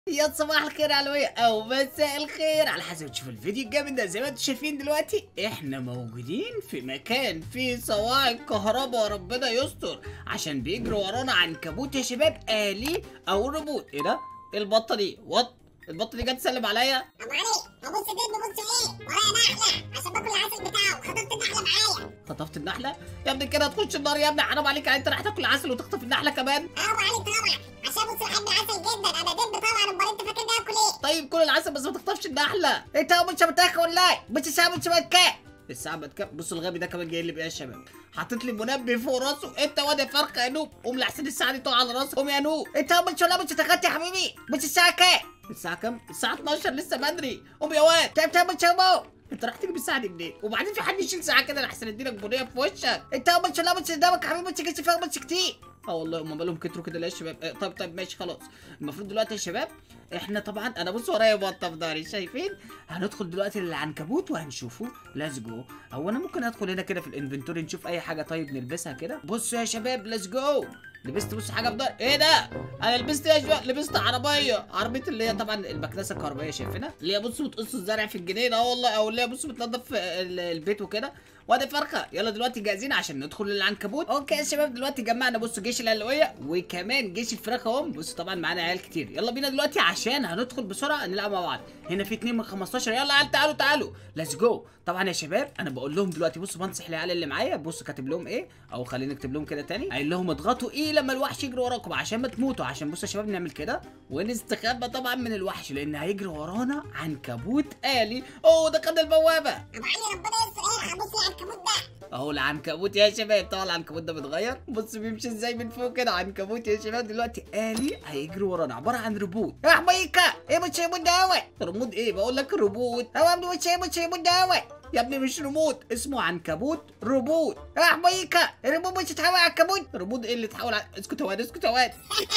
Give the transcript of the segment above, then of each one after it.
يا صباح الخير علوية او مساء الخير على حسب تشوف الفيديو الجامد ده زي ما انتم شايفين دلوقتي احنا موجودين في مكان فيه صواعق كهرباء ربنا يستر عشان بيجروا ورانا عنكبوت يا شباب آلي او روبوت ايه ده؟ إيه البطة دي؟ وات؟ البطة دي جت تسلم عليا ابو علي ابص كده ببص ايه ورايا نحله عشان باكل العسل بتاعه خطفت النحله معايا خطفت النحلة؟ يا ابني كده هتخش النار يا ابني حرام عليك يعني انت راح تاكل عسل وتخطف النحلة كمان اه ابو علي طبعا عشان بص بحب العسل جدا انا دب طبعا امال انت فاكر ده اكل ايه طيب كل العسل بس ما تخطفش النحلة انت مش بتاكل ولا مش ساعة مش بتكا الساعة بتكا بص الغبي ده كمان جاي لي بايه يا شباب حاطط لي منبه فوق راسه انت واد يا فرخة يا نوب قوم لحسن الساعة دي تقع على راسك قوم يا نوب انت مش ولا مش تغطي يا حبيبي مش الساعة كام الساعة كام الساعة 12 لسه بدري قوم يا واد طيب طيب مش هبو انت راح تجيب الساعة دي منين؟ وبعدين في حد يشيل ساعة كده لحسن اديلك بنية في وشك انت مش ولا مش قدامك يا حبيبي مش جيت فيها مش كتير اه والله هم بالهم كتروا كده ليه يا شباب اه طيب طيب ماشي خلاص المفروض دلوقتي يا شباب احنا طبعا انا بص ورايا بطه في ضهري شايفين هندخل دلوقتي للعنكبوت وهنشوفه ليتس جو او انا ممكن ادخل هنا كده في الانفنتوري نشوف اي حاجه طيب نلبسها كده بصوا يا شباب ليتس جو لبست بص حاجه في ضهري ايه ده انا لبست ايه يا شباب لبست عربيه عربيه اللي هي طبعا المكنسه الكهربائيه شايفينها اللي هي بصوا بتقص الزرع في الجنينه اه والله او اللي هي بصوا بتنظف ال- البيت وكده وادي فرخه يلا دلوقتي جاهزين عشان ندخل للعنكبوت اوكي يا شباب دلوقتي جمعنا بصوا جيش العلويه وكمان جيش الفراخ اهم بصوا طبعا معانا عيال كتير يلا بينا دلوقتي عشان هندخل بسرعه نلعب مع بعض هنا في اتنين من 15 يلا عيال تعالوا تعالوا ليتس جو طبعا يا شباب انا بقول لهم دلوقتي بصوا بنصح العيال اللي معايا بصوا كاتب لهم ايه او خلينا نكتب لهم كده تاني قايل لهم اضغطوا ايه لما الوحش يجري وراكم عشان ما تموتوا عشان بصوا يا شباب نعمل كده ونستخبى طبعا من الوحش لان هيجري ورانا عنكبوت آلي اوه ده خد البوابه ابو علي ربنا يستر ايه هبص العنكبوت ده اهو العنكبوت يا شباب طبعا العنكبوت ده بيتغير بص بيمشي ازاي من فوق كده عنكبوت يا شباب دلوقتي آلي هيجري ورانا عباره عن روبوت يا حبيكا ايه مش ريموت دوت ريموت ايه بقول لك روبوت هو ابني مش مش ريموت دوت يا ابني مش ريموت اسمه عنكبوت روبوت يا حبيكا الريموت مش يتحول عنكبوت روبوت ايه اللي اتحول ع- اسكت يا واد اسكت يا واد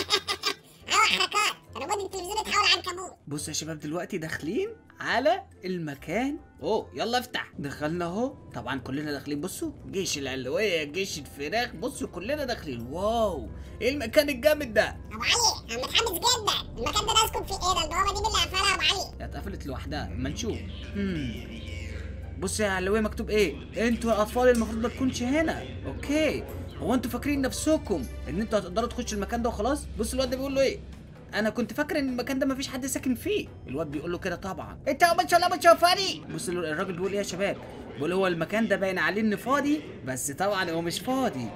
اه حركات ريموت التلفزيون اتحول عنكبوت بصوا يا شباب دلوقتي داخلين على المكان اوه يلا افتح دخلنا اهو طبعا كلنا داخلين بصوا جيش العلوية جيش الفراخ بصوا كلنا داخلين واو ايه المكان الجامد ده ابو علي انا متحمس جدا المكان ده انا اسكن فيه ايه ده البوابه دي مين اللي قفلها ابو علي هي اتقفلت لوحدها اما نشوف هم. بص يا علوية مكتوب ايه انتوا يا اطفال المفروض ما تكونش هنا اوكي هو انتوا فاكرين نفسكم ان انتوا هتقدروا تخشوا المكان ده وخلاص بص الواد ده بيقول له ايه انا كنت فاكر ان المكان ده مفيش حد ساكن فيه الواد بيقول له كده طبعا انت مش ولا مش فاضي بص ال- الراجل بيقول ايه يا شباب بيقول هو المكان ده باين عليه انه فاضي بس طبعا هو مش فاضي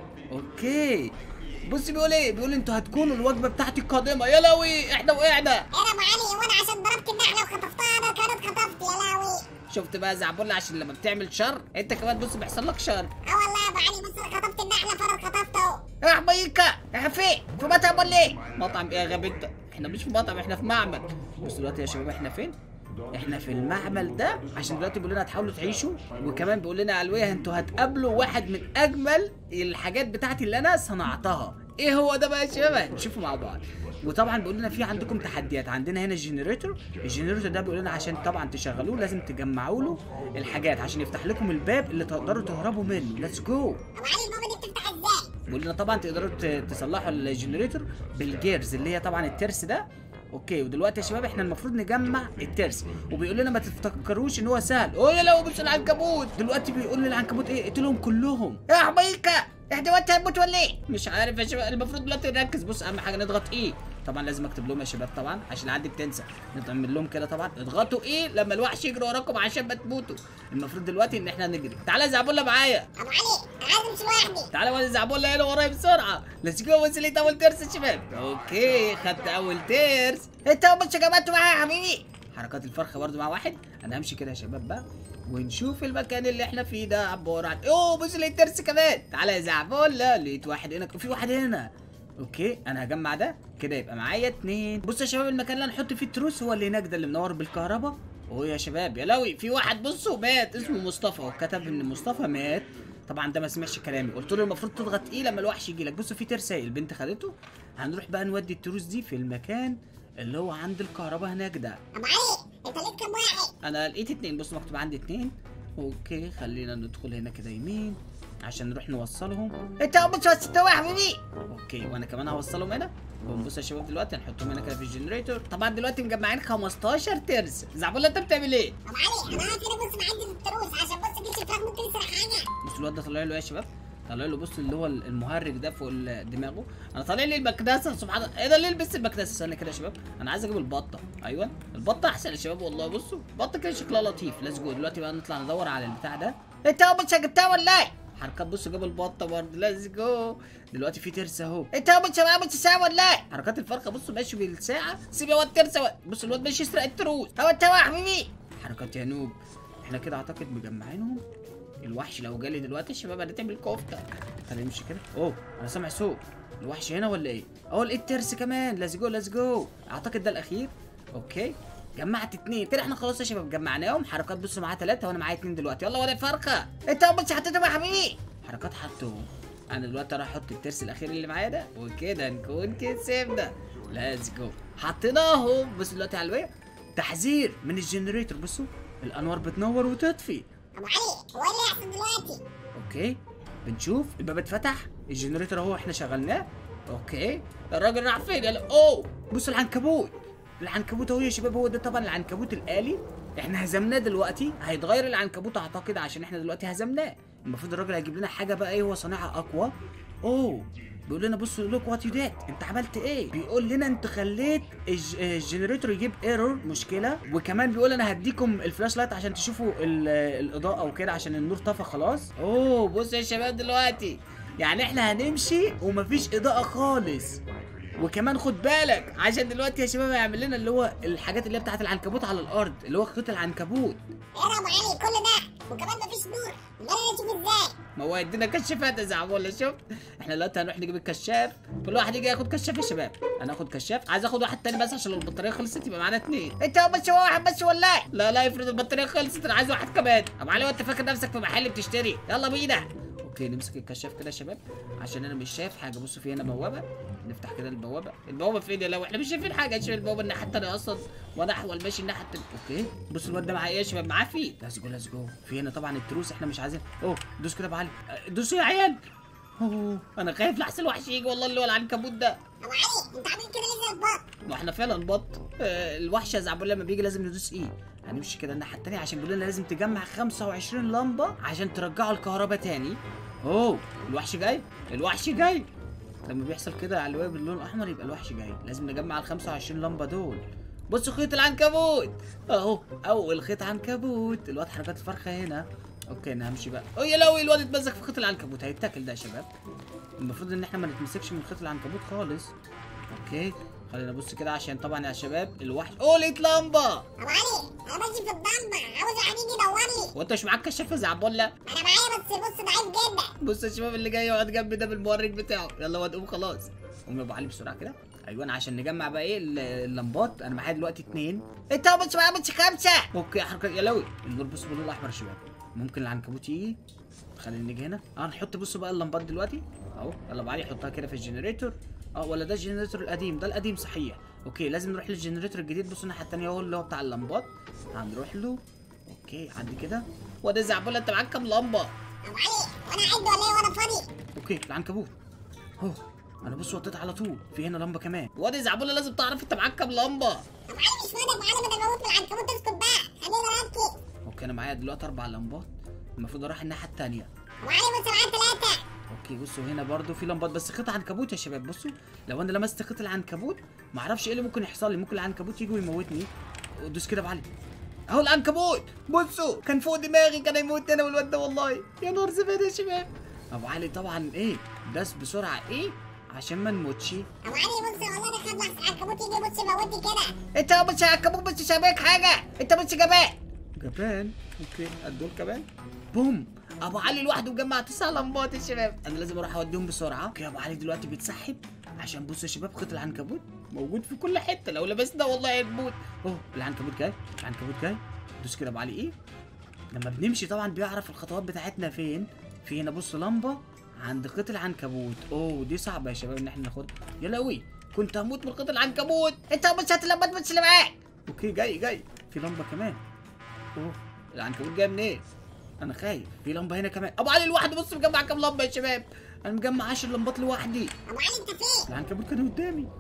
اوكي بص بيقول ايه بيقول انتوا هتكونوا الوجبه بتاعتي القادمه يا لوي احنا وقعنا ايه ده ابو علي وانا عشان ضربت النحله وخطفتها انا كانت خطفت يا لهوي شفت بقى زعبولة عشان لما بتعمل شر انت كمان بص بيحصل لك شر اه والله يا ابو علي بس انا خطفت النحله فرد خطفته اهو يا حبيكا يا فين في مطعم ولا ايه مطعم ايه يا غبي انت احنا مش في مطعم احنا في معمل بص دلوقتي يا شباب احنا فين احنا في المعمل ده عشان دلوقتي بيقول لنا هتحاولوا تعيشوا وكمان بيقول لنا علوية انتوا هتقابلوا واحد من اجمل الحاجات بتاعتي اللي انا صنعتها ايه هو ده بقى يا شباب هنشوفه مع بعض وطبعا بيقول لنا في عندكم تحديات عندنا هنا الجنريتور الجنريتور ده بيقول لنا عشان طبعا تشغلوه لازم تجمعوا له الحاجات عشان يفتح لكم الباب اللي تقدروا تهربوا منه ليتس جو ابو علي البابا دي بتفتح ازاي بيقول لنا طبعا تقدروا ت- تصلحوا الجنريتور بالجيرز اللي هي طبعا الترس ده اوكي ودلوقتي يا شباب احنا المفروض نجمع الترس وبيقول لنا ما تفتكروش ان هو سهل اوه يا لو مش العنكبوت دلوقتي بيقول للعنكبوت ايه اقتلهم كلهم يا حبيكا احنا دلوقتي هنموت ولا ايه مش عارف يا شباب المفروض دلوقتي نركز بص اهم حاجه نضغط ايه طبعا لازم اكتب لهم يا شباب طبعا عشان عندي بتنسى نعمل لهم كده طبعا اضغطوا ايه لما الوحش يجري وراكم عشان ما تموتوا المفروض دلوقتي ان احنا نجري تعالى يا زعبولة معايا ابو علي انا عايز امشي لوحدي تعالى واد زعبولة هنا ورايا بسرعة ليتس جو وصلت أول ترس يا شباب أوكي خدت أول ترس أنت مش جمعت معايا يا حبيبي حركات الفرخة برضو مع واحد أنا همشي كده يا شباب بقى ونشوف المكان اللي احنا فيه ده عبارة عن أوه بص لقيت ترس كمان تعالى يا زعبولة لقيت واحد هنا وفي واحد هنا اوكي انا هجمع ده كده يبقى معايا اتنين بصوا يا شباب المكان اللي هنحط فيه التروس هو اللي هناك ده اللي منور بالكهرباء اوه يا شباب يا لوي في واحد بصوا مات اسمه مصطفى وكتب ان مصطفى مات طبعا ده ما سمعش كلامي قلت له المفروض تضغط ايه لما الوحش يجي لك بصوا في ترسايل البنت خدته هنروح بقى نودي التروس دي في المكان اللي هو عند الكهرباء هناك ده ابو علي انت ليك كام واحد انا لقيت اتنين بصوا مكتوب عندي اتنين اوكي خلينا ندخل هنا كده يمين عشان نروح نوصلهم انت مش وصلت واحد حبيبي اوكي وانا كمان هوصلهم هنا بص يا شباب دلوقتي هنحطهم هنا كده في الجنريتور طبعا دلوقتي مجمعين 15 ترس زعبولة انت بتعمل ايه ابو علي انا هقف هنا بص معدي في التروس عشان بص جيش الفراخ ممكن يسرق حاجه بص الواد ده طالع له ايه يا شباب طالع له بص اللي هو المهرج ده فوق ال- دماغه انا طالع لي المكنسه سبحان الله ايه ده ليه لبست المكنسه استنى كده يا شباب انا عايز اجيب البطه ايوه البطه احسن يا شباب والله بصوا البطه كده شكلها لطيف ليتس جو دلوقتي بقى نطلع ندور على البتاع ده انت اول مش جبتها ولا ايه حركات بص جاب البطه برضه ليتس جو دلوقتي في ترس اهو انت اول مش مش ساعه ولا ايه حركات الفرخه بصوا ماشي بالساعه سيب يا واد ترس بص الواد ماشي يسرق التروس هو انت يا حبيبي حركات يا نوب احنا كده اعتقد مجمعينهم الوحش لو جالي دلوقتي الشباب هنتعمل كفته تعالى نمشي كده اوه انا سامع صوت الوحش هنا ولا ايه اه لقيت ترس كمان ليتس جو ليتس جو اعتقد ده الاخير اوكي جمعت اتنين كده احنا خلاص يا شباب جمعناهم حركات بصوا معايا ثلاثة وانا معايا اتنين دلوقتي يلا ولا فرخة انت اول بس حطيتهم يا حبيبي حركات حطهم انا دلوقتي راح احط الترس الاخير اللي معايا ده وكده نكون كسبنا ليتس جو حطيناهم بصوا دلوقتي على الويب تحذير من الجنريتور بصوا الانوار بتنور وتطفي ابو علي هو ايه اللي هيحصل دلوقتي اوكي بنشوف الباب اتفتح الجنريتور اهو احنا شغلناه اوكي الراجل راح فين يلا اوه بص العنكبوت العنكبوت اهو يا شباب هو ده طبعا العنكبوت الالي احنا هزمناه دلوقتي هيتغير العنكبوت اعتقد عشان احنا دلوقتي هزمناه المفروض الراجل هيجيب لنا حاجه بقى ايه هو صانعها اقوى اوه بيقول لنا بص لوك وات يو ديد انت عملت ايه بيقول لنا انت خليت الج- الجنريتور يجيب ايرور مشكله وكمان بيقول انا هديكم الفلاش لايت عشان تشوفوا ال- الاضاءه وكده عشان النور طفى خلاص اوه بص يا شباب دلوقتي يعني احنا هنمشي ومفيش اضاءه خالص وكمان خد بالك عشان دلوقتي يا شباب هيعمل لنا اللي هو الحاجات اللي هي بتاعت العنكبوت على الارض اللي هو خيط العنكبوت ايه يا ابو علي كل ده وكمان مفيش نور امال انا اشوف ازاي ما هو يدينا كشافات يا زعبولة شوف احنا دلوقتي هنروح نجيب الكشاف كل واحد يجي ياخد كشاف يا شباب انا اخد كشاف عايز اخد واحد تاني بس عشان لو البطاريه خلصت يبقى معانا اتنين انت هو بس هو واحد بس ولا إيه؟ لا لا افرض البطاريه خلصت انا عايز واحد كمان ابو علي وانت فاكر نفسك في محل بتشتري يلا بينا اوكي نمسك الكشاف كده يا شباب عشان انا مش شايف حاجه بصوا في هنا بوابه نفتح كده البوابه البوابه فين يا لو احنا مش شايفين حاجه شايف البوابه الناحيه التانيه اصلا وانا احول ماشي الناحيه التانيه اوكي بصوا الواد ده معاه ايه يا شباب معاه فيه ليتس جو ليتس جو في هنا طبعا التروس احنا مش عايزين اوه دوس كده يا ابو علي أه، دوسوا يا عيال اوه انا خايف لحسن الوحش يجي والله اللي هو العنكبوت ده ابو علي انت عامل كده ليه زي البط واحنا فعلا بط آه، الوحش يا زعبول لما بيجي لازم ندوس ايه هنمشي كده الناحيه التانيه عشان بيقول لنا لازم تجمع 25 لمبه عشان ترجعوا الكهرباء تاني اوه الوحش جاي الوحش جاي لما بيحصل كده على الويب باللون الاحمر يبقى الوحش جاي لازم نجمع ال 25 لمبه دول بصوا خيط العنكبوت اهو اول خيط عنكبوت الواد حركات الفرخه هنا اوكي انا همشي بقى اوه يا لوي الواد اتمسك في خيط العنكبوت هيتاكل ده يا شباب المفروض ان احنا ما نتمسكش من خيط العنكبوت خالص اوكي خلينا نبص كده عشان طبعا يا شباب الوحش اوه لقيت لمبه ابو علي انا ماشي في الضلمه عاوز واحد يجي ينور لي وانت مش معاك كشاف يا زعبولة انا معايا بس بص ضعيف جدا بص يا شباب اللي جاي يقعد جنبي ده بالمورج بتاعه يلا واد قوم خلاص قوم يا ابو علي بسرعه كده ايوه عشان نجمع بقى ايه ال- اللمبات انا معايا دلوقتي اتنين انت مش معايا مش خمسه اوكي حركه يا لوي النور بص باللون الاحمر يا شباب ممكن العنكبوت يجي خلينا نيجي هنا اه نحط بصوا بقى اللمبات دلوقتي اهو يلا ابو علي حطها كده في الجنريتور اه ولا ده الجنريتور القديم ده القديم صحيح اوكي لازم نروح للجنريتور الجديد بصوا الناحيه التانيه اهو اللي هو بتاع اللمبات هنروح له اوكي عندي كده وده زعبولة انت معاك كام لمبه ابو علي وانا عد ولا ايه وانا فاضي اوكي العنكبوت اهو انا بص وطيت على طول في هنا لمبه كمان واد زعبولة لازم تعرف انت معاك كام لمبه ابو علي مش فاضي ابو علي بدل ما اموت من العنكبوت اسكت بقى خلينا نركز اوكي انا معايا دلوقتي اربع لمبات المفروض اروح الناحيه التانيه ابو علي بص معايا ثلاثه اوكي بصوا هنا برضو في لمبات بس خيط عنكبوت يا شباب بصوا لو انا لمست خيط العنكبوت ما اعرفش ايه اللي ممكن يحصل لي ممكن العنكبوت يجي ويموتني دوس كده بعلي اهو العنكبوت بصوا كان فوق دماغي كان هيموتني انا والواد ده والله يا نهار زبادي يا شباب ابو علي طبعا ايه داس بسرعه ايه عشان ما نموتش ابو علي بص والله انا خايف لحسن العنكبوت يجي بص يموتني كده انت مش عنكبوت مش شباك حاجه انت مش جبان جبان اوكي ادول كمان بوم ابو علي لوحده مجمع تسع لمبات يا شباب انا لازم اروح اوديهم بسرعه اوكي ابو علي دلوقتي بيتسحب عشان بصوا يا شباب خيط العنكبوت موجود في كل حته لو لبسنا والله هنموت اوه العنكبوت جاي العنكبوت جاي دوس كده ابو علي ايه لما بنمشي طبعا بيعرف الخطوات بتاعتنا فين في هنا بص لمبه عند خيط العنكبوت اوه دي صعبه يا شباب ان احنا ناخدها يا لوي كنت هموت من خيط العنكبوت انت مش هتلمت مش اللي معاك اوكي جاي جاي في لمبه كمان اوه العنكبوت جاي منين انا خايف في لمبه هنا كمان ابو علي لوحده بص مجمع كام لمبه يا شباب انا مجمع 10 لمبات لوحدي ابو علي انت فين العنكبوت كان قدامي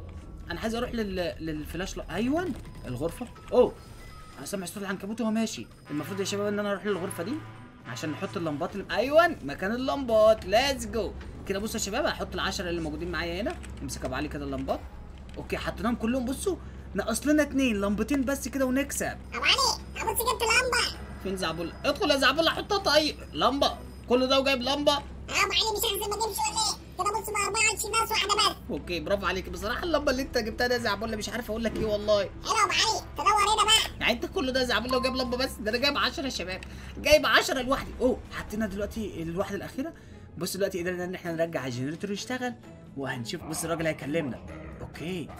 انا عايز اروح لل... للفلاش لا ايوه الغرفه اوه انا سامع صوت العنكبوت وهو ماشي المفروض يا شباب ان انا اروح للغرفه دي عشان نحط اللمبات اللي... ايوه مكان اللمبات ليتس جو كده بصوا يا شباب هحط العشرة اللي موجودين معايا هنا امسك ابو علي كده اللمبات اوكي حطيناهم كلهم بصوا ناقص لنا اتنين لمبتين بس كده ونكسب ابو علي ابص جبت لمبه فين زعبول ادخل يا زعبول حطها طيب لمبه كل ده وجايب لمبه اه ابو علي مش احسن ما اجيبش ولا ايه كده بص بقى 24 ناقص واحده بس اوكي برافو عليك بصراحه اللمبه اللي انت جبتها ده يا زعبول مش عارف اقول لك ايه والله حلو يا ابو علي تدور هنا بقى يعني انت كل ده زعبول لو جايب لمبه بس ده انا جايب 10 يا شباب جايب 10 لوحدي اوه حطينا دلوقتي الواحده الاخيره بص دلوقتي قدرنا ان احنا نرجع الجنريتور يشتغل وهنشوف بص الراجل هيكلمنا اوكي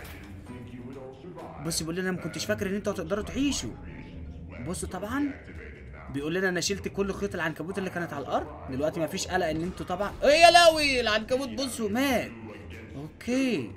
بص بيقول لنا ما كنتش فاكر ان انتوا هتقدروا تعيشوا بصوا طبعا بيقول لنا انا شلت كل خيوط العنكبوت اللي كانت على الارض دلوقتي ما فيش قلق ان انتوا طبعا ايه يا لوي العنكبوت بصوا مات اوكي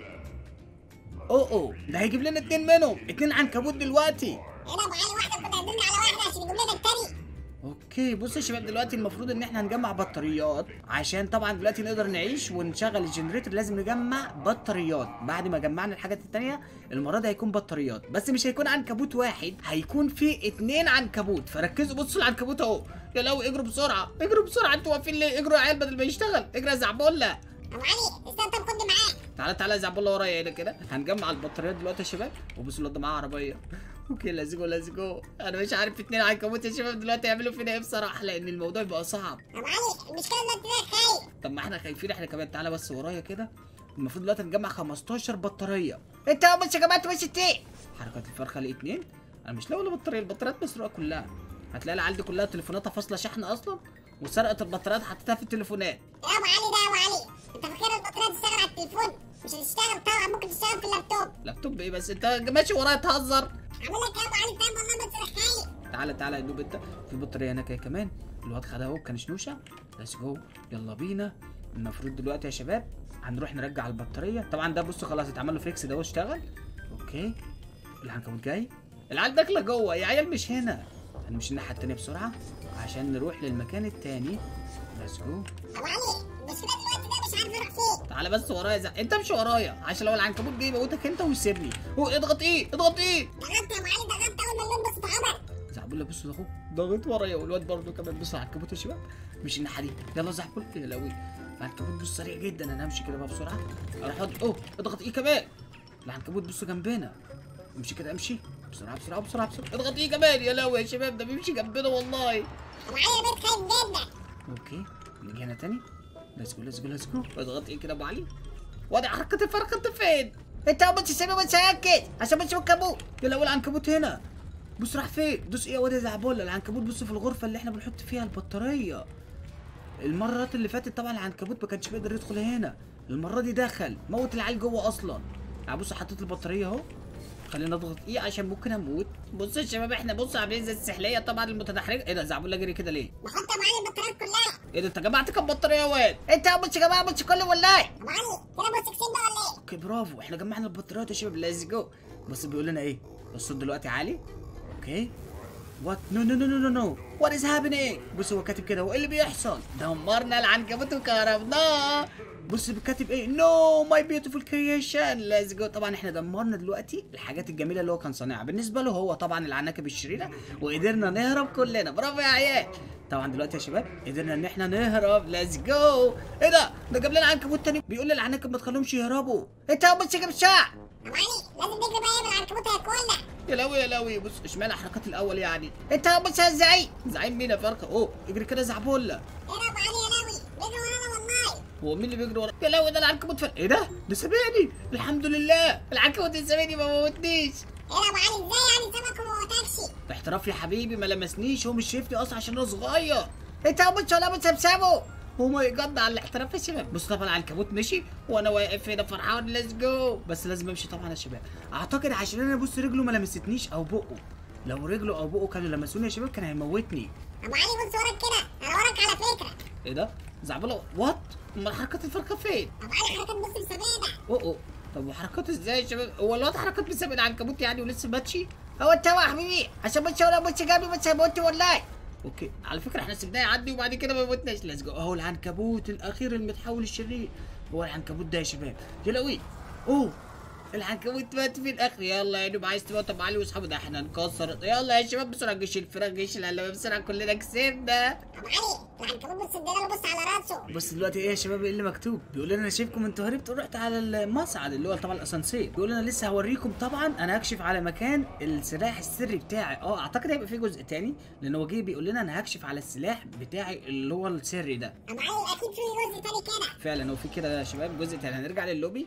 اوه اوه ده هيجيب لنا اتنين منهم اتنين عنكبوت دلوقتي هنا ابو علي واحده كنا قدمنا على واحده عشان يجيب لنا التاني اوكي بصوا يا شباب دلوقتي المفروض ان احنا نجمع بطاريات عشان طبعا دلوقتي نقدر نعيش ونشغل الجنريتور لازم نجمع بطاريات بعد ما جمعنا الحاجات التانية المرة دي هيكون بطاريات بس مش هيكون عنكبوت واحد هيكون في اتنين عنكبوت فركزوا بصوا العنكبوت اهو يا لو اجروا بسرعة اجروا بسرعة انتوا واقفين ليه اجروا يا عيال بدل ما يشتغل اجري يا زعبولة ابو علي استنى طب خدني معاك تعالى تعالى يا زعبولة ورايا هنا كده هنجمع البطاريات دلوقتي يا شباب وبصوا الواد ده معاه عربية اوكي ليتس جو ليتس جو انا مش عارف اتنين عنكبوت يا شباب دلوقتي يعملوا فينا ايه بصراحة لان الموضوع بيبقى صعب ابو علي المشكله ان انت ده خايف طب ما احنا خايفين احنا كمان تعالى بس ورايا كده المفروض دلوقتي نجمع 15 بطاريه انت اول مش جمعت وش اتنين حركات الفرخه لقيت اتنين انا مش لاقي ولا بطاريه البطاريات مسروقه كلها هتلاقي العيال دي كلها تليفوناتها فاصله شحن اصلا وسرقت البطاريات حطيتها في التليفونات يا ابو علي ده يا ابو علي انت فاكر البطاريه تشتغل على التليفون مش هتشتغل طبعا ممكن تشتغل في اللابتوب لابتوب ايه بس انت ماشي ورايا تهزر عامل لك يا ابو علي طيب والله ما انت خايف تعالى تعالى يا دوب انت في بطاريه هناك اهي كمان الواد خدها اهو كان شنوشه ليتس جو يلا بينا المفروض دلوقتي يا شباب هنروح نرجع البطاريه طبعا ده بصوا خلاص اتعمل له فيكس ده واشتغل اوكي العنكبوت جاي العيال داخله جوه يا عيال مش هنا هنمشي الناحيه التانيه بسرعه عشان نروح للمكان التاني ليتس جو ابو علي المشكله دلوقتي ده مش عارف اروح فين تعالى بس ورايا زي... انت امشي ورايا عشان لو العنكبوت جه يموتك انت ويسيبني هو اضغط ايه اضغط ايه ضغطت يا ابو علي ضغطت اول ما اللون بس اتعمل زعبولة بصوا اهو ضاغط ورايا والواد برضه كمان بص على العنكبوت يا شباب مش الناحيه دي يلا زعبول يا لوي العنكبوت بص سريع جدا انا همشي كده بقى بسرعه اروح اضغط اوه اضغط ايه كمان العنكبوت بصوا جنبنا امشي كده امشي بسرعه بسرعه بسرعه بسرعه اضغط ايه كمان يا لوي يا شباب ده بيمشي جنبنا والله ابو علي انا بقيت خايف جدا اوكي نيجي هنا تاني ليتس جو ليتس جو ليتس جو اضغط ايه كده ابو علي وادي حركه الفرخه انت فين انت ما تسيبني ما تسكت عشان ما تشوف الكابوت يا لو العنكبوت هنا بص راح فين دوس ايه يا واد يا زعبولة العنكبوت بص في الغرفه اللي احنا بنحط فيها البطاريه المرات اللي فاتت طبعا العنكبوت ما كانش بيقدر يدخل هنا المره دي دخل موت العيال جوه اصلا يعني بص حطيت البطاريه اهو خلينا نضغط ايه عشان ممكن اموت بص يا شباب احنا بص عاملين زي السحليه طبعا المتدحرجه ايه ده زعبولة جري كده ليه بحط يا ابو علي البطاريات كلها ايه ده انت جمعت كام بطاريه يا واد انت يا مش جماعه مش كل والله ابو علي كده بص كسين بقى ولا ايه اوكي برافو احنا جمعنا البطاريات يا شباب ليتس جو بص بيقول لنا ايه الصوت دلوقتي عالي اوكي وات نو نو نو نو نو نو وات از هابينج بص هو كاتب كده هو ايه اللي بيحصل دمرنا العنكبوت وكهربناه بص كاتب ايه نو ماي بيوتيفول كرييشن ليتس جو طبعا احنا دمرنا دلوقتي الحاجات الجميله اللي هو كان صانعها بالنسبه له هو طبعا العناكب الشريره وقدرنا نهرب كلنا برافو يا عيال طبعا دلوقتي يا شباب قدرنا ان احنا نهرب ليتس جو ايه ده ده جاب لنا عنكبوت تاني بيقول للعناكب ما تخليهمش يهربوا انت يا بص جاب شاع ابو علي لازم نجري بقى ايه العنكبوت هياكلنا يا لوي يا لوي بص اشمعنى حركات الاول يعني انت يا بص يا زعيم زعيم مين يا فرخه اوه اجري كده زعبولة ايه ده ابو علي يا لوي بيجري ورانا والله هو مين اللي بيجري ورا يا لوي ده العنكبوت فين ايه ده ده سابقني الحمد لله العنكبوت اللي سابقني ما موتنيش ايه ده ابو علي ازاي يعني سمك وما موتكش احتراف يا حبيبي ما لمسنيش هو مش شايفني اصلا عشان انا صغير انت يا بص ولا بص بسابه هو ما يقضى على الاحتراف يا شباب بص طبعا العنكبوت مشي وانا واقف هنا فرحان ليتس جو بس لازم امشي طبعا يا شباب اعتقد عشان انا بص رجله ما لمستنيش او بقه لو رجله او بقه كانوا لمسوني يا شباب كان هيموتني ابو علي بص وراك كده انا وراك على فكره ايه ده زعبله وات امال حركات الفرخه فين ابو علي حركات بص مسابقه اوه اوه طب وحركات ازاي يا شباب هو الواد حركات بسبب العنكبوت يعني ولسه ماتشي هو انت يا حبيبي عشان بص ولا بص جابي بص هيموت والله اوكي على فكره احنا سيبناه يعدي وبعد كده ما موتناش ليتس جو اهو العنكبوت الاخير المتحول الشرير هو العنكبوت ده يا شباب يا لوي اوه العنكبوت مات في الاخر يلا يا نوب عايز تموت ابو علي واصحابه ده احنا نكسر يلا يا شباب بسرعه جيش الفراخ جيش العلامه بسرعه كلنا كسبنا ابو علي العنكبوت بص ادينا له بص على راسه بص دلوقتي ايه يا شباب ايه اللي مكتوب بيقول لنا انا شايفكم انتوا هربتوا رحت على المصعد اللي هو طبعا الاسانسير بيقول لنا لسه هوريكم طبعا انا هكشف على مكان السلاح السري بتاعي اه اعتقد هيبقى فيه جزء تاني لان هو جه بيقول لنا انا هكشف على السلاح بتاعي اللي هو السري ده ابو علي اكيد في جزء تاني كده فعلا هو في كده يا شباب جزء تاني هنرجع للوبي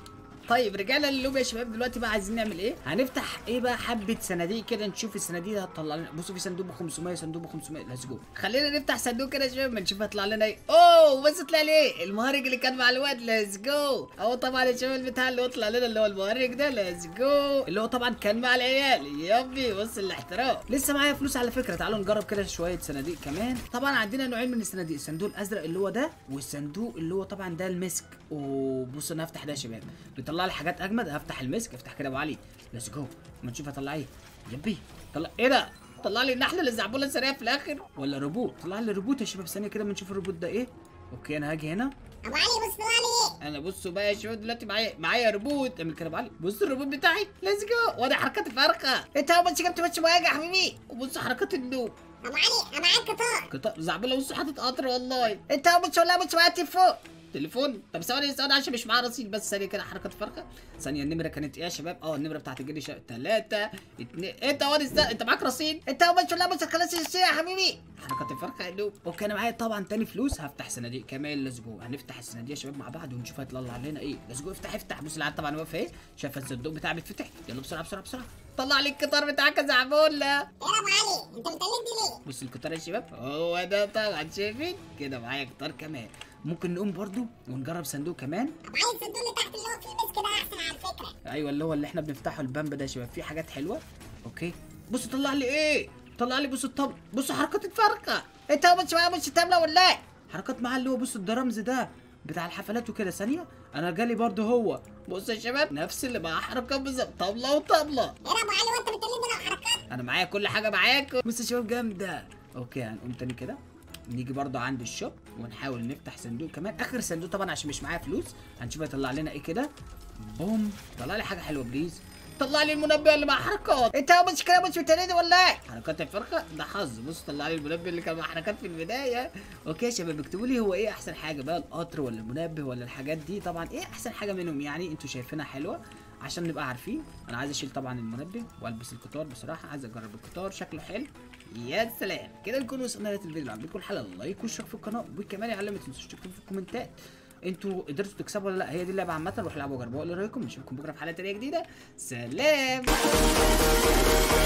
طيب رجعنا للوبي يا شباب دلوقتي بقى عايزين نعمل ايه هنفتح ايه بقى حبه صناديق كده نشوف الصناديق دي هتطلع لنا بصوا في صندوق ب 500 صندوق ب 500 ليتس جو خلينا نفتح صندوق كده يا شباب ما نشوف هيطلع لنا ايه اوه بس طلع لي ايه المهرج اللي كان مع الواد ليتس جو اهو طبعا يا شباب البتاع اللي هو طلع لنا اللي هو المهرج ده ليتس جو اللي هو طبعا كان مع العيال يابي بص الاحترام لسه معايا فلوس على فكره تعالوا نجرب كده شويه صناديق كمان طبعا عندنا نوعين من الصناديق الصندوق الازرق اللي هو ده والصندوق اللي هو طبعا ده المسك وبصوا انا هفتح ده يا شباب بيطلع لي حاجات اجمد هفتح المسك افتح كده ابو علي ليتس جو اما نشوف هطلع ايه يبي طلع ايه ده طلع لي النحله اللي زعبوله السريع في الاخر ولا روبوت طلع لي روبوت يا شباب ثانيه كده اما نشوف الروبوت ده ايه اوكي انا هاجي هنا ابو علي بص طلع لي ايه انا بصوا بقى يا شباب دلوقتي معايا معايا روبوت اعمل كده يا ابو علي بص الروبوت بتاعي ليتس جو واضح حركات الفرخه انت اول ما جبت ماتش مواجع يا حبيبي وبص حركات النوب ابو علي انا معاك قطار قطع زعبله بص حاطط قطر والله انت اول ما ولا مش معايا تليفون تليفون طب ثواني ثواني عشان مش معاه رصيد بس ثانيه كده حركه فرخه ثانيه النمره كانت ايه يا شباب اه النمره بتاعت الجدي شا... ثلاثة اتنين انت واد است... انت معاك رصيد انت اول ما ولا مش خلاص الشيء يا حبيبي حركه الفرخه يا دوب اوكي انا معايا طبعا تاني فلوس هفتح صناديق كمان ليتس جو هنفتح الصناديق يا شباب مع بعض ونشوف هيطلع لنا ايه ليتس جو افتح افتح بص العيال طبعا واقفه ايه شايف الصندوق بتاعي بيتفتح يلا بسرعه بسرعه بسرعه طلع لي القطار بتاعك يا زعبوله ايه يا ابو علي انت بتقلدني ليه بص القطار يا شباب هو ده طبعا شايفين كده معايا قطار كمان ممكن نقوم برضو ونجرب صندوق كمان ابو علي الصندوق اللي تحت اللي هو فيه مسك ده احسن على فكره ايوه اللي هو اللي احنا بنفتحه البامب ده يا شباب فيه حاجات حلوه اوكي بص طلع لي ايه طلع لي بص الطب بص حركات الفرقه انت مش معايا مش تامله ولا ايه حركات معاه اللي هو بص الدرامز ده بتاع الحفلات وكده ثانيه انا جالي برضو هو بص يا شباب نفس اللي مع حركات بالظبط طبله وطبله ايه يا ابو علي وانت بتقلدني لو حركات انا معايا كل حاجه معاك بص يا شباب جامده اوكي هنقوم تاني كده نيجي برضه عند الشوب ونحاول نفتح صندوق كمان اخر صندوق طبعا عشان مش معايا فلوس هنشوف هيطلع لنا ايه كده بوم طلع لي حاجه حلوه بليز طلع لي المنبه اللي مع حركات انت مش كده مش بتقلدني ولا ايه حركات الفرقه ده حظ بص طلع لي المنبه اللي كان مع حركات في البدايه اوكي يا شباب اكتبوا لي هو ايه احسن حاجه بقى القطر ولا المنبه ولا الحاجات دي طبعا ايه احسن حاجه منهم يعني انتوا شايفينها حلوه عشان نبقى عارفين انا عايز اشيل طبعا المنبه والبس القطار بصراحه عايز اجرب القطار شكله حلو يا سلام كده نكون وصلنا لنهايه الفيديو لو عجبكم الحلقه لايك واشتراك في القناه وكمان يا علم ما تنسوش تكتبوا في الكومنتات انتوا قدرتوا تكسبوا ولا لا هي دي اللعبه عامه روحوا العبوا وجربوها ايه رايكم نشوفكم بكره في حلقه تانيه جديده سلام